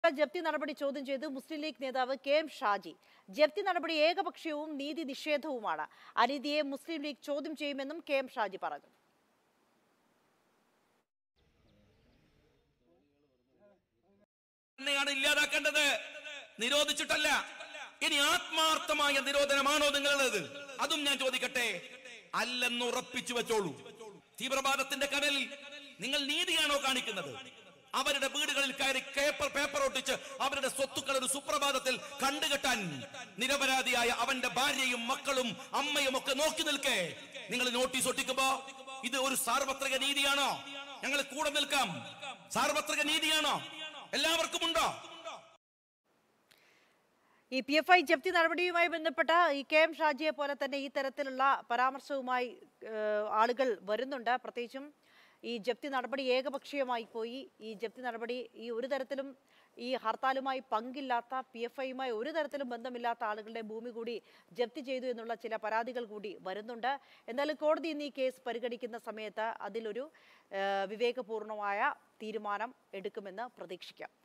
ജപ്തി നടപടി ചോദ്യം ചെയ്ത് മുസ്ലിം ലീഗ് നേതാവ് കെ എം ഷാജി ജപ്തി നടപടി ഏകപക്ഷീയവും നീതി നിഷേധവുമാണ് അനീതിയെ മുസ്ലിം ലീഗ് ചോദ്യം ചെയ്യുമെന്നും കെ എം ഷാജി പറഞ്ഞു തന്നെയാണ് ഇല്ലാതാക്കേണ്ടത് നിരോധിച്ചിട്ടല്ല ഇനി ആത്മാർത്ഥമായ നിരോധനമാണോ നിങ്ങളുടേത് അതും ഞാൻ ചോദിക്കട്ടെ അല്ലെന്ന് ഉറപ്പിച്ചു വെച്ചോളൂ തീവ്രവാദത്തിന്റെ കടലിൽ നിങ്ങൾ നീതിയാണോ കാണിക്കുന്നത് അവരുടെ വീടുകളിൽ കയറി പേപ്പർ പേപ്പർ ഒട്ടിച്ച് അവരുടെ സ്വത്തുക്കൾ ഒരു സുപ്രഭാതത്തിൽ കണ്ടുകെട്ടാൻ നിരപരാധിയായ അവന്റെ ഭാര്യയും മക്കളും അമ്മയും ഒക്കെ നോക്കി നിൽക്കേ നിങ്ങൾ നോട്ടീസ് ഒട്ടിക്കുമ്പോ ഇത് ഒരു സാർവത്രിക നീതിയാണോ ഞങ്ങൾ കൂടെ നിൽക്കാം സാർവത്രിക നീതിയാണോ എല്ലാവർക്കും ഉണ്ടോ ഈ പി എഫ് ഐ ജപ്തി നടപടിയുമായി ബന്ധപ്പെട്ട ഈ കെ എം ഷാജിയെ പോലെ തന്നെ ഈ തരത്തിലുള്ള പരാമർശവുമായി ഏഹ്, ആളുകൾ വരുന്നുണ്ട് പ്രത്യേകിച്ചും ഈ ജപ്തി നടപടി ഏകപക്ഷീയമായി പോയി ഈ ജപ്തി നടപടി ഈ ഒരു തരത്തിലും ഈ ഹർത്താലുമായി പങ്കില്ലാത്ത പി എഫ് ഐയുമായി ഒരു തരത്തിലും ബന്ധമില്ലാത്ത ആളുകളുടെ ഭൂമി കൂടി ജപ്തി ചെയ്തു എന്നുള്ള ചില പരാതികൾ കൂടി വരുന്നുണ്ട് എന്തായാലും കോടതി ഇന്ന് ഈ കേസ് പരിഗണിക്കുന്ന സമയത്ത് അതിലൊരു ഏഹ്, വിവേകപൂർണമായ തീരുമാനം എടുക്കുമെന്ന് പ്രതീക്ഷിക്കാം